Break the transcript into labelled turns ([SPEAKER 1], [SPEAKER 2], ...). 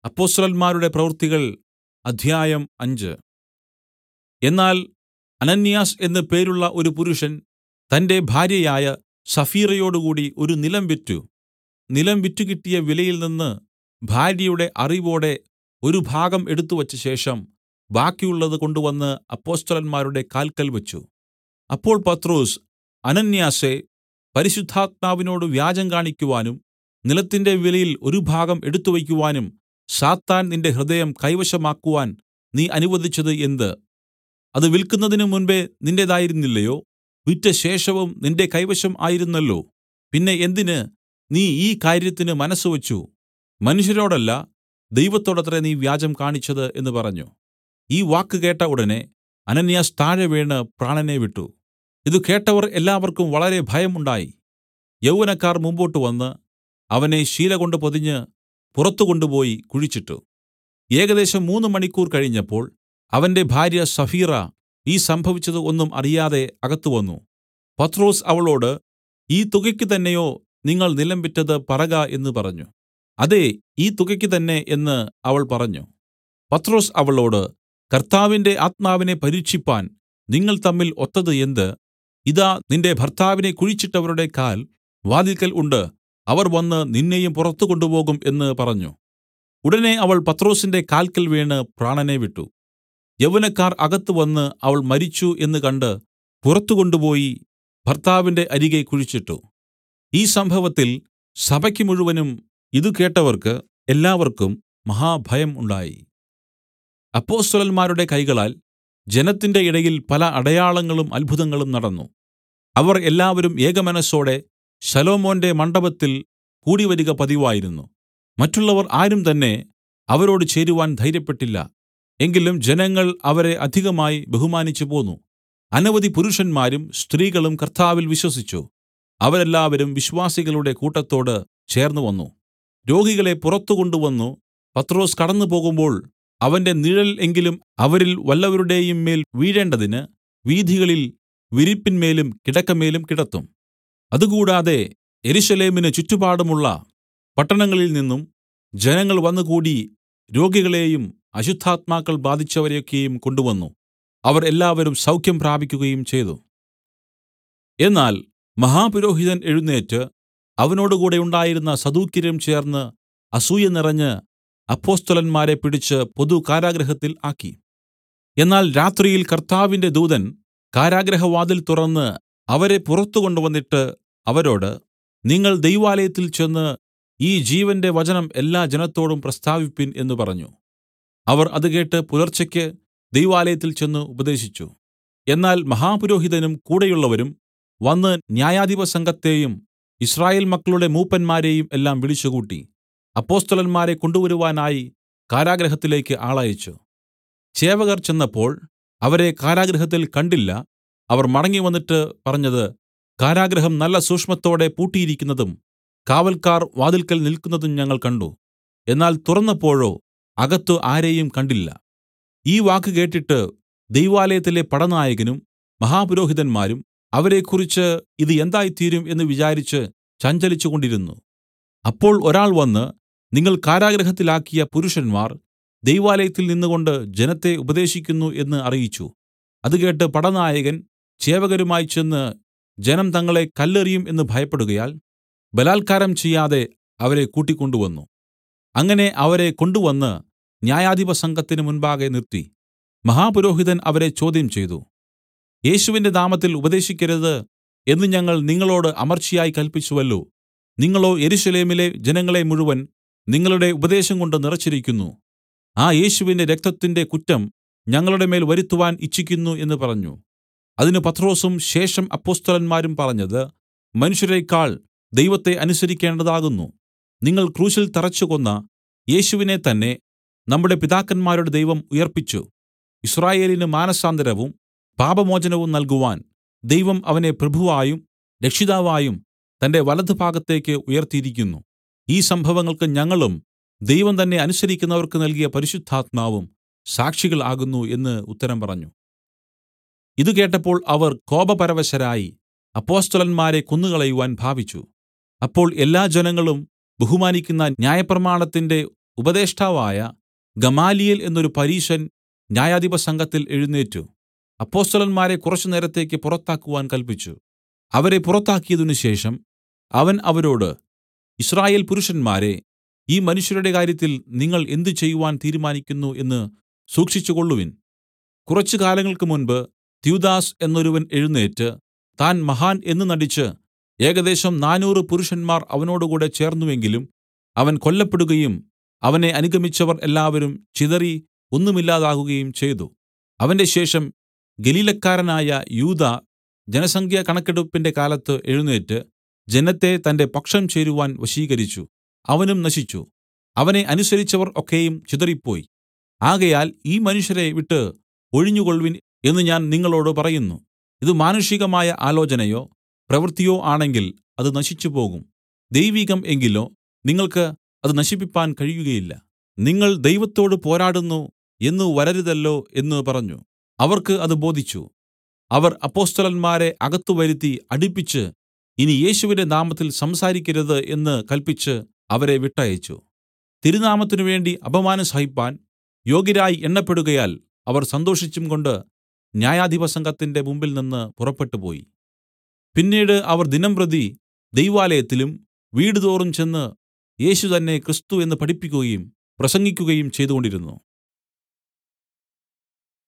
[SPEAKER 1] അപ്പൊസ്തലന്മാരുടെ പ്രവൃത്തികൾ അധ്യായം അഞ്ച് എന്നാൽ അനന്യാസ് എന്ന് പേരുള്ള ഒരു പുരുഷൻ തന്റെ ഭാര്യയായ സഫീറയോടുകൂടി ഒരു നിലം വിറ്റ് നിലം വിറ്റുകിട്ടിയ വിലയിൽനിന്ന് ഭാര്യയുടെ അറിവോടെ ഒരു ഭാഗം എടുത്തുവച്ചശേഷം ബാക്കിയുള്ളത് കൊണ്ടുവന്ന് അപ്പൊസ്തലന്മാരുടെ കാൽക്കൽ വെച്ച് അപ്പോൾ പത്രൊസ് അനന്യാസേ പരിശുദ്ധാത്മാവിനോട് വ്യാജം കാണിക്കുവാനും നിലത്തിന്റെ വിലയിൽ ഒരു ഭാഗം എടുത്തുവയ്ക്കുവാനും സാത്താൻ നിന്റെ ഹൃദയം കൈവശമാക്കുവാൻ നീ അനുവദിച്ചത് എന്ത് അത് വില്ക്കുന്നതിന് മുമ്പെ നിന്റേതായിരുന്നില്ലയോ വിറ്റ ശേഷവും നിന്റെ കൈവശം ആയിരുന്നല്ലോ പിന്നെ എന്തിന് നീ ഈ കാര്യത്തിന് മനസ്സുവെച്ചു മനുഷ്യരോടല്ല ദൈവത്തോടത്രേ നീ വ്യാജം കാണിച്ചത് എന്ന് പറഞ്ഞു ഈ വാക്ക് കേട്ട ഉടനെ അനന്യാസ് താഴെ വീണ് പ്രാണനെ വിട്ടു ഇത് കേട്ടവർ എല്ലാവർക്കും വളരെ ഭയം ഉണ്ടായി യൗവനക്കാർ മുമ്പോട്ട് വന്ന് അവനെ ശീലകൊണ്ട് പൊതിഞ്ഞ് പുറത്തു കൊണ്ടുപോയി കുഴിച്ചിട്ടു ഏകദേശം മൂന്ന് മണിക്കൂർ കഴിഞ്ഞപ്പോൾ അവന്റെ ഭാര്യ സഫീറ ഈ സംഭവിച്ചത് ഒന്നും അറിയാതെ അകത്ത് വന്നു പത്രൊസ് അവളോട് ഈ തുകയ്ക്ക് തന്നെയോ നിങ്ങൾ നിലം വിറ്റത് പറക എന്ന് പറഞ്ഞു അതെ ഈ തുകയ്ക്ക് തന്നെ എന്ന് അവൾ പറഞ്ഞു പത്രൊസ് അവളോട് കർത്താവിന്റെ ആത്മാവിനെ പരീക്ഷിപ്പാൻ നിങ്ങൾ തമ്മിൽ ഒത്തത് എന്ത് ഇതാ നിന്റെ ഭർത്താവിനെ കുഴിച്ചിട്ടവരുടെ കാൽ വാതിൽക്കൽ ഉണ്ട് അവർ വന്ന് നിന്നെയും പുറത്തു കൊണ്ടുപോകും എന്ന് പറഞ്ഞു ഉടനെ അവൾ പത്രൊസിന്റെ കാൽക്കൽ വീണ് പ്രാണനെ വിട്ടു യൗവനക്കാർ അകത്ത് വന്ന് അവൾ മരിച്ചു എന്ന് കണ്ട് പുറത്തു കൊണ്ടുപോയി ഭർത്താവിന്റെ അരികെ കുഴിച്ചിട്ടു ഈ സംഭവത്തിൽ സഭയ്ക്ക് മുഴുവനും ഇതു കേട്ടവർക്ക് എല്ലാവർക്കും മഹാഭയം ഉണ്ടായി അപ്പൊസ്തലന്മാരുടെ കൈകളാൽ ജനത്തിന്റെ ഇടയിൽ പല അടയാളങ്ങളും അത്ഭുതങ്ങളും നടന്നു അവർ എല്ലാവരും ഏകമനസ്സോടെ ശലോമോന്റെ മണ്ഡപത്തിൽ കൂടിവരിക പതിവായിരുന്നു മറ്റുള്ളവർ ആരും തന്നെ അവരോട് ചേരുവാൻ ധൈര്യപ്പെട്ടില്ല എങ്കിലും ജനങ്ങൾ അവരെ അധികമായി ബഹുമാനിച്ചു പോന്നു അനവധി പുരുഷന്മാരും സ്ത്രീകളും കർത്താവിൽ വിശ്വസിച്ചു അവരെല്ലാവരും വിശ്വാസികളുടെ കൂട്ടത്തോട് ചേർന്നുവന്നു രോഗികളെ പുറത്തു കൊണ്ടുവന്നു പത്രൊസ് കടന്നു പോകുമ്പോൾ അവന്റെ നിഴൽ എങ്കിലും അവരിൽ വല്ലവരുടെയും മേൽ വീഴേണ്ടതിന് വീഥികളിൽ വിരിപ്പിന്മേലും കിടക്കമേലും കിടത്തും അതുകൂടാതെ യെരൂശലേമിന് ചുറ്റുപാടുമുള്ള പട്ടണങ്ങളിൽ നിന്നും ജനങ്ങൾ വന്നുകൂടി രോഗികളെയും അശുദ്ധാത്മാക്കൾ ബാധിച്ചവരെയൊക്കെയും കൊണ്ടുവന്നു അവർ എല്ലാവരും സൗഖ്യം പ്രാപിക്കുകയും ചെയ്തു എന്നാൽ മഹാപുരോഹിതൻ എഴുന്നേറ്റ് അവനോടുകൂടെ ഉണ്ടായിരുന്ന സദൂക്യരും ചേർന്ന് അസൂയ നിറഞ്ഞ് അപ്പൊസ്തലന്മാരെ പിടിച്ച് പൊതു കാരാഗൃഹത്തിൽ ആക്കി എന്നാൽ രാത്രിയിൽ കർത്താവിന്റെ ദൂതൻ കാരാഗൃഹവാതിൽ തുറന്ന് അവരെ പുറത്തു കൊണ്ടുവന്നിട്ട് അവരോട് നിങ്ങൾ ദൈവാലയത്തിൽ ചെന്ന് ഈ ജീവന്റെ വചനം എല്ലാ ജനത്തോടും പ്രസ്താവിപ്പിൻ എന്ന് പറഞ്ഞു അവർ അത് കേട്ട് പുലർച്ചയ്ക്ക് ദൈവാലയത്തിൽ ചെന്ന് ഉപദേശിച്ചു എന്നാൽ മഹാപുരോഹിതനും കൂടെയുള്ളവരും വന്ന് ന്യായാധിപ സംഘത്തെയും ഇസ്രായേൽ മക്കളുടെ മൂപ്പന്മാരെയും എല്ലാം വിളിച്ചുകൂട്ടി അപ്പൊസ്തലന്മാരെ കൊണ്ടുവരുവാനായി കാരാഗൃഹത്തിലേക്ക് ആളയച്ചു ചേവകർ ചെന്നപ്പോൾ അവരെ കാരാഗൃഹത്തിൽ കണ്ടില്ല അവർ മടങ്ങി വന്നിട്ട് പറഞ്ഞത് കാരാഗൃഹം നല്ല സൂക്ഷ്മത്തോടെ പൂട്ടിയിരിക്കുന്നതും കാവൽക്കാർ വാതിൽക്കൽ നിൽക്കുന്നതും ഞങ്ങൾ കണ്ട് എന്നാൽ തുറന്നപ്പോഴോ അകത്ത് ആരെയും കണ്ടില്ല ഈ വാക്ക് കേട്ടിട്ട് ദൈവാലയത്തിലെ പടനായകനും മഹാപുരോഹിതന്മാരും അവരെക്കുറിച്ച് ഇത് എന്തായിത്തീരും എന്ന് വിചാരിച്ച് ചഞ്ചലിച്ചുകൊണ്ടിരുന്നു അപ്പോൾ ഒരാൾ വന്ന് നിങ്ങൾ കാരാഗൃഹത്തിലാക്കിയ പുരുഷന്മാർ ദൈവാലയത്തിൽ നിന്നുകൊണ്ട് ജനത്തെ ഉപദേശിക്കുന്നു എന്ന് അറിയിച്ചു അത് കേട്ട് പടനായകൻ ചേവകരുമായി ചെന്ന് ജനം തങ്ങളെ കല്ലെറിയും എന്ന് ഭയപ്പെടുകയാൽ ബലാത്കാരം ചെയ്യാതെ അവരെ കൂട്ടിക്കൊണ്ടുവന്നു അങ്ങനെ അവരെ കൊണ്ടുവന്ന് ന്യായാധിപ സംഘത്തിന് മുൻപാകെ നിർത്തി മഹാപുരോഹിതൻ അവരെ ചോദ്യം ചെയ്തു യേശുവിന്റെ നാമത്തിൽ ഉപദേശിക്കരുത് എന്ന് ഞങ്ങൾ നിങ്ങളോട് അമർച്ചയായി കല്പിച്ചുവല്ലോ നിങ്ങളോ യെരൂശലേമിലെ ജനങ്ങളെ മുഴുവൻ നിങ്ങളുടെ ഉപദേശം കൊണ്ട് നിറച്ചിരിക്കുന്നു ആ യേശുവിന്റെ രക്തത്തിന്റെ കുറ്റം ഞങ്ങളുടെ മേൽ വരുത്തുവാൻ ഇച്ഛിക്കുന്നു എന്ന് പറഞ്ഞു അതിന് പത്രോസും ശേഷം അപ്പൊസ്തലന്മാരും പറഞ്ഞത് മനുഷ്യരേക്കാൾ ദൈവത്തെ അനുസരിക്കേണ്ടതാകുന്നു നിങ്ങൾ ക്രൂശിൽ തറച്ചുകൊന്ന യേശുവിനെ തന്നെ നമ്മുടെ പിതാക്കന്മാരുടെ ദൈവം ഉയർപ്പിച്ചു ഇസ്രായേലിന് മാനസാന്തരവും പാപമോചനവും നൽകുവാൻ ദൈവം അവനെ പ്രഭുവായും രക്ഷിതാവായും തന്റെ വലത്തുഭാഗത്തേക്ക് ഉയർത്തിയിരിക്കുന്നു ഈ സംഭവങ്ങൾക്ക് ഞങ്ങളും ദൈവം തന്നെ അനുസരിക്കുന്നവർക്ക് നൽകിയ പരിശുദ്ധാത്മാവും സാക്ഷികൾ ആകുന്നു എന്ന് ഉത്തരം പറഞ്ഞു ഇത് കേട്ടപ്പോൾ അവർ കോപപരവശരായി അപ്പൊസ്തലന്മാരെ കൊന്നുകളയുവാൻ ഭാവിച്ചു അപ്പോൾ എല്ലാ ജനങ്ങളും ബഹുമാനിക്കുന്ന ന്യായപ്രമാണത്തിന്റെ ഉപദേഷ്ടാവായ ഗമാലിയേൽ എന്നൊരു പരീശൻ ന്യായാധിപസംഘത്തിൽ എഴുന്നേറ്റ് അപ്പൊസ്തലന്മാരെ കുറച്ചുനേരത്തേക്ക് പുറത്താക്കുവാൻ കല്പിച്ചു അവരെ പുറത്താക്കിയതിനു ശേഷം അവൻ അവരോട് യിസ്രായേൽ പുരുഷന്മാരേ ഈ മനുഷ്യരുടെ കാര്യത്തിൽ നിങ്ങൾ എന്ത് ചെയ്‌വാൻ തീരുമാനിക്കുന്നു എന്ന് സൂക്ഷിച്ചുകൊള്ളുവിൻ കുറച്ച് കാലങ്ങൾക്ക് മുൻപ് ത്യൂദാസ് എന്നൊരുവൻ എഴുന്നേറ്റ് താൻ മഹാൻ എന്ന് നടിച്ച് ഏകദേശം നാനൂറ് പുരുഷന്മാർ അവനോടുകൂടെ ചേർന്നുവെങ്കിലും അവൻ കൊല്ലപ്പെടുകയും അവനെ അനുഗമിച്ചവർ എല്ലാവരും ചിതറി ഒന്നുമില്ലാതാകുകയും ചെയ്തു അവന്റെ ശേഷം ഗലീലക്കാരനായ യൂദാ ജനസംഖ്യ കണക്കെടുപ്പിന്റെ കാലത്ത് എഴുന്നേറ്റ് ജനത്തെ തന്റെ പക്ഷം ചേരുവാൻ വശീകരിച്ചു അവനും നശിച്ചു അവനെ അനുസരിച്ചവർ ഒക്കെയും ചിതറിപ്പോയി ആകയാൽ ഈ മനുഷ്യരെ വിട്ട് ഒഴിഞ്ഞുകൊൾവിൻ എന്ന് ഞാൻ നിങ്ങളോടു പറയുന്നു ഇത് മാനുഷികമായ ആലോചനയോ പ്രവൃത്തിയോ ആണെങ്കിൽ അത് നശിച്ചുപോകും ദൈവികം എങ്കിലോ നിങ്ങൾക്ക് അത് നശിപ്പിപ്പാൻ കഴിയുകയില്ല നിങ്ങൾ ദൈവത്തോട് പോരാടുന്നു എന്ന് വരരുതല്ലോ എന്ന് പറഞ്ഞു അവർക്ക് അത് ബോധിച്ചു അവർ അപ്പൊസ്തലന്മാരെ അകത്ത് വരുത്തി അടിപ്പിച്ച് ഇനി യേശുവിന്റെ നാമത്തിൽ സംസാരിക്കരുത് എന്ന് കല്പിച്ച് അവരെ വിട്ടയച്ചു തിരുനാമത്തിനു വേണ്ടി അപമാനം സഹിപ്പാൻ യോഗ്യരായി എണ്ണപ്പെടുകയാൽ അവർ സന്തോഷിച്ചുംകൊണ്ട് ന്യായാധിപസംഘത്തിന്റെ മുമ്പിൽനിന്ന് പുറപ്പെട്ടുപോയി പിന്നീട് അവർ ദിനംപ്രതി ദൈവാലയത്തിലും വീടുതോറും ചെന്ന് യേശു തന്നെ ക്രിസ്തു എന്ന് പഠിപ്പിക്കുകയും പ്രസംഗിക്കുകയും ചെയ്തുകൊണ്ടിരുന്നു